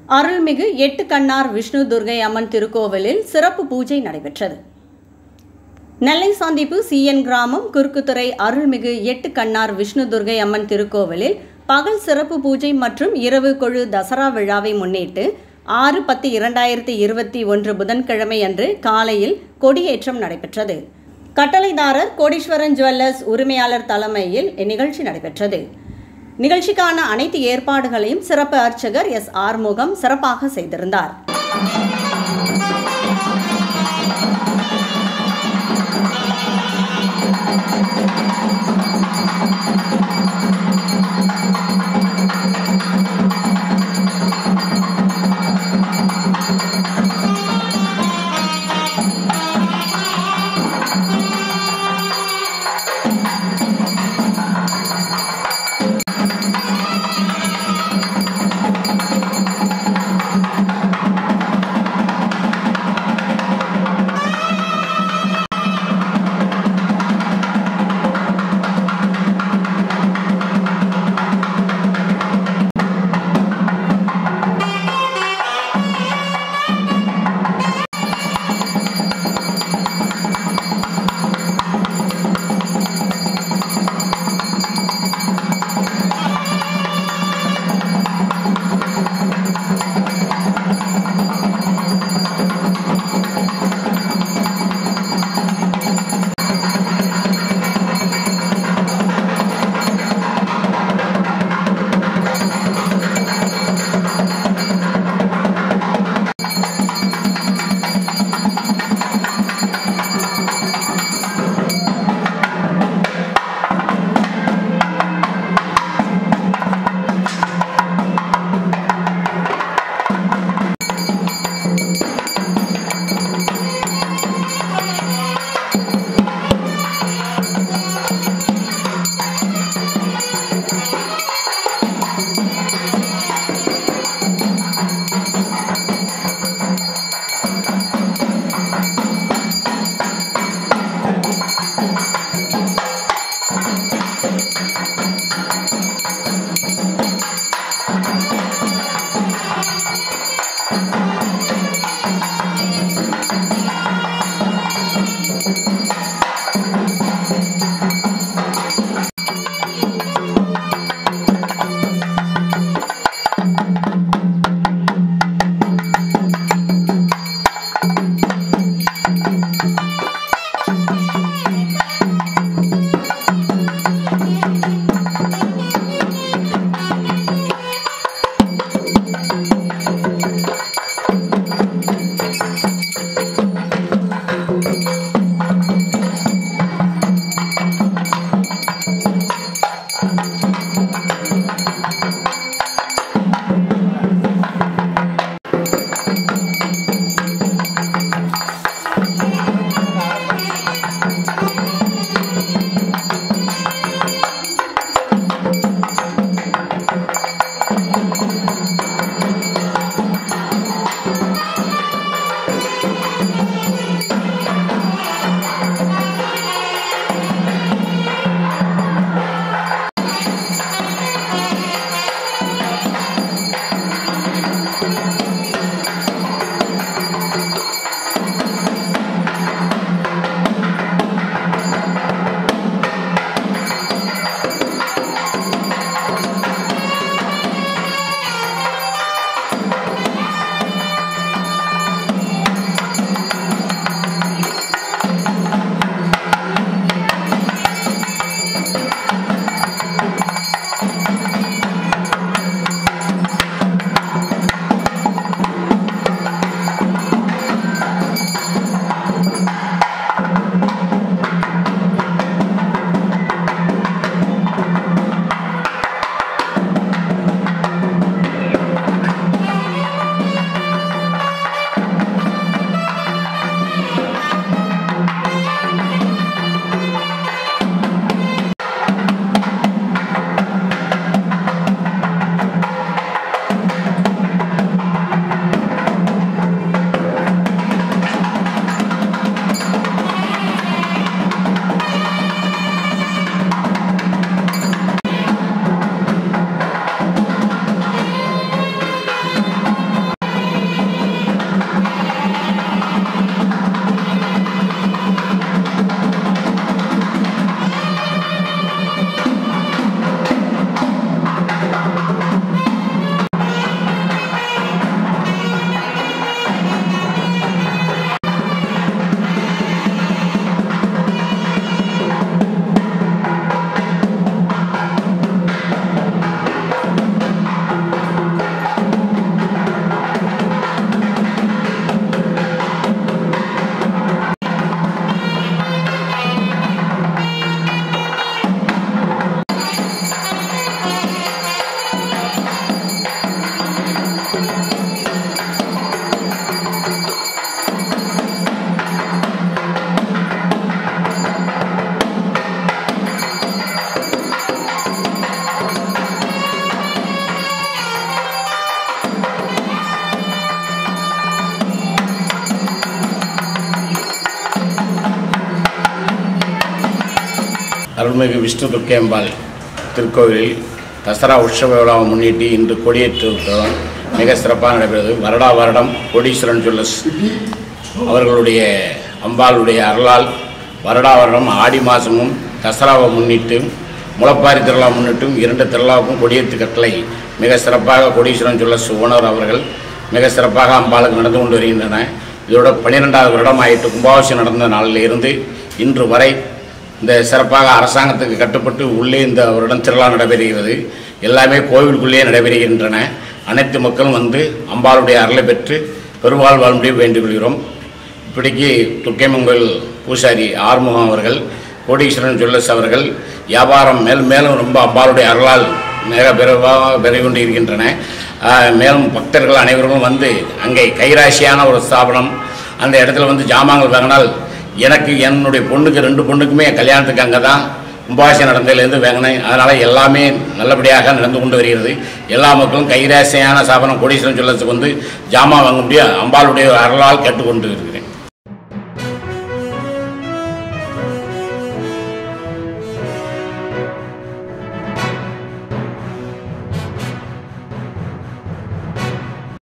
அருள்மிகு எட்டு கண்ணார் விஷ்ணு துர்கை அம்மன் திருக்கோவிலில் சிறப்பு பூஜை நடைபெற்றது நெல்லை சந்திப்பு சிஎன் கிராமம் குறுக்குத்துறை அருள்மிகு எட்டு கண்ணார் விஷ்ணு துர்கை அம்மன் திருக்கோவிலில் பகல் சிறப்பு பூஜை மற்றும் இரவு கொழு தசரா விழாவை முன்னிட்டு ஆறு பத்து இரண்டாயிரத்தி இருபத்தி ஒன்று புதன்கிழமை அன்று காலையில் கொடியேற்றம் நடைபெற்றது கட்டளைதாரர் கோடீஸ்வரன் ஜுவல்லர்ஸ் உரிமையாளர் தலைமையில் இந்நிகழ்ச்சி நடைபெற்றது நிகழ்ச்சிக்கான அனைத்து ஏற்பாடுகளையும் சிறப்பு அர்ச்சகர் எஸ் ஆறுமுகம் சிறப்பாக செய்திருந்தார் அருள்மிகு விஷ்ணு துர்க்கையம்பாள் திருக்கோவிலில் தசரா உற்சவ விழாவை முன்னிட்டு இன்று கொடியேற்று உற்சவம் மிக சிறப்பாக நடைபெறுது வருடா வருடம் கோடீஸ்வரன் ஜுவல்லர்ஸ் அவர்களுடைய அம்பாளுடைய அருளால் வருடா வருடம் ஆடி மாதமும் தசராவை முன்னிட்டு முளப்பாரி திருவிழா முன்னிட்டும் இரண்டு திருவிழாவுக்கும் கொடியேற்று கட்டளை மிக சிறப்பாக கோடீஸ்வரன் ஜுவல்லர்ஸ் ஓனர் அவர்கள் மிக சிறப்பாக அம்பாளுக்கு நடந்து கொண்டு வருகின்றன இதோட பன்னிரெண்டாவது வருடம் ஆயிட்டு கும்பாபிஷேகம் நடந்த நாளில் இருந்து இன்று வரை இந்த சிறப்பாக அரசாங்கத்துக்கு கட்டுப்பட்டு உள்ளே இந்த வருடம் திருவிழா நடைபெறுகிறது எல்லாமே கோவிலுக்குள்ளேயே நடைபெறுகின்றன அனைத்து மக்களும் வந்து அம்பாளுடைய அருளை பெற்று பெருவாழ் வாழ்முடிய வேண்டிக் கொள்கிறோம் இப்படிக்கு துர்க்கைமங்கல் பூசாரி ஆறுமுகம் அவர்கள் கோடீஸ்வரன் ஜுவல்லர்ஸ் அவர்கள் வியாபாரம் மேலும் மேலும் ரொம்ப அம்பாளுடைய அருளால் மிக விரைவாக பெருகி கொண்டு இருக்கின்றன ஆஹ், மேலும் பக்தர்கள் அனைவரும் வந்து அங்கே கைராசியான ஒரு ஸ்தாபனம் அந்த இடத்துல வந்து ஜாமான்கள் வாங்கினால் எனக்கு என்னுடைய பொண்ணுக்கு ரெண்டு பொண்ணுக்குமே கல்யாணத்துக்கு அங்கே தான் கும்பாபிஷேகம் நடந்ததுலேருந்து வாங்கினேன் அதனால் எல்லாமே நல்லபடியாக நடந்து கொண்டு வருகிறது எல்லா மக்களும் கைராசியான ஸ்தாபனம் கோடீஸ்வரன் ஜுவல்லர்ஸுக்கு வந்து ஜாமான் வாங்க முடியாது அம்பாளுடைய அருளால் கேட்டுக்கொண்டு இருக்கிறேன்